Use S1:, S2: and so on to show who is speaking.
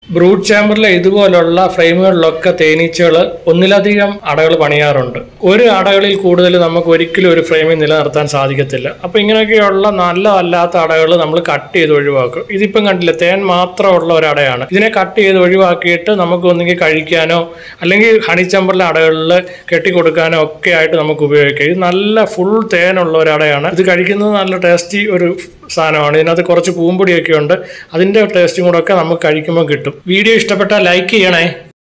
S1: brood ചാമ്പറിലെ ഇതുപോലുള്ള ഫ്രെയിമുകളിലൊക്കെ തേനീച്ചകൾ ഒന്നിലധികം അടകൾ പണിയാറുണ്ട് ഒരു അടകളിൽ കൂടുതൽ നമുക്ക് ഒരിക്കലും ഒരു ഫ്രെയിമിൽ നിലനിർത്താൻ സാധിക്കത്തില്ല അപ്പോൾ ഇങ്ങനെയൊക്കെയുള്ള നല്ലതല്ലാത്ത അടകൾ നമ്മൾ കട്ട് ചെയ്ത് ഒഴിവാക്കും ഇതിപ്പം കണ്ടില്ല തേൻ മാത്രമുള്ള ഒരു അടയാണ് ഇതിനെ കട്ട് ചെയ്ത് ഒഴിവാക്കിയിട്ട് നമുക്ക് ഒന്നുകിൽ കഴിക്കാനോ അല്ലെങ്കിൽ ഹണി ചാമ്പറിലെ അടകളിൽ കെട്ടിക്കൊടുക്കാനോ ഒക്കെ ആയിട്ട് നമുക്ക് ഉപയോഗിക്കാം ഇത് നല്ല ഫുൾ തേനുള്ള ഒരു അടയാണ് ഇത് കഴിക്കുന്നത് നല്ല ടേസ്റ്റി ഒരു സാധനമാണ് ഇതിനകത്ത് കുറച്ച് പൂമ്പൊടിയൊക്കെ ഉണ്ട് അതിൻ്റെ ടേസ്റ്റും കൂടെ ഒക്കെ നമുക്ക് കഴിക്കുമ്പോൾ കിട്ടും വീഡിയോ ഇഷ്ടപ്പെട്ടാൽ ലൈക്ക് ചെയ്യണേ